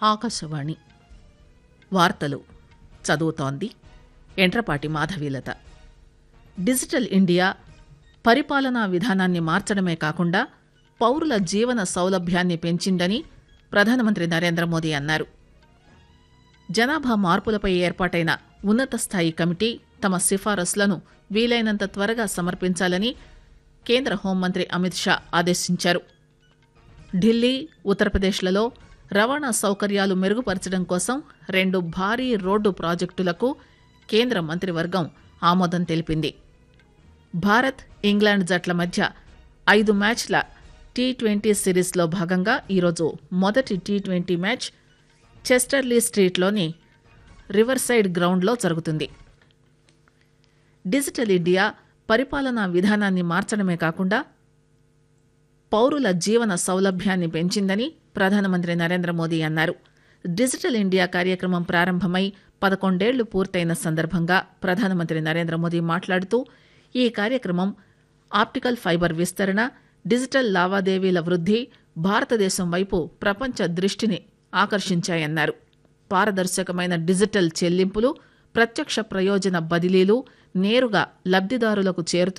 ఆకాశవాణి వార్తలు చదువుతోంది ఎంట్రపాటి మాధవీలత డిజిటల్ ఇండియా పరిపాలనా విధానాన్ని మార్చడమే కాకుండా పౌరుల జీవన సౌలభ్యాన్ని పెంచిందని ప్రధానమంత్రి నరేంద్ర మోదీ అన్నారు జనాభా మార్పులపై ఏర్పాటైన ఉన్నత స్థాయి కమిటీ తమ సిఫారసులను వీలైనంత త్వరగా సమర్పించాలని కేంద్ర హోంమంత్రి అమిత్ షా ఆదేశించారు ఢిల్లీ ఉత్తరప్రదేశ్లలో రవాణా సౌకర్యాలు మెరుగుపరచడం కోసం రెండు భారీ రోడ్డు ప్రాజెక్టులకు కేంద్ర మంత్రివర్గం ఆమోదం తెలిపింది భారత్ ఇంగ్లాండ్ జట్ల మధ్య ఐదు మ్యాచ్ల టీ ట్వంటీ సిరీస్లో భాగంగా ఈరోజు మొదటి టీ ట్వంటీ మ్యాచ్ చెస్టర్లీ స్ట్రీట్లోని రివర్సైడ్ గ్రౌండ్లో జరుగుతుంది డిజిటల్ ఇండియా పరిపాలనా విధానాన్ని మార్చడమే కాకుండా పౌరుల జీవన సౌలభ్యాన్ని పెంచిందని ప్రధానమంత్రి నరేంద్ర మోదీ అన్నారు డిజిటల్ ఇండియా కార్యక్రమం ప్రారంభమై పదకొండేళ్లు పూర్తయిన సందర్భంగా ప్రధానమంత్రి నరేంద్ర మోదీ మాట్లాడుతూ ఈ కార్యక్రమం ఆప్టికల్ ఫైబర్ విస్తరణ డిజిటల్ లావాదేవీల వృద్ధి భారతదేశం వైపు ప్రపంచ దృష్టిని ఆకర్షించాయన్నారు పారదర్శకమైన డిజిటల్ చెల్లింపులు ప్రత్యక్ష ప్రయోజన బదిలీలు నేరుగా లబ్దిదారులకు చేరుతూ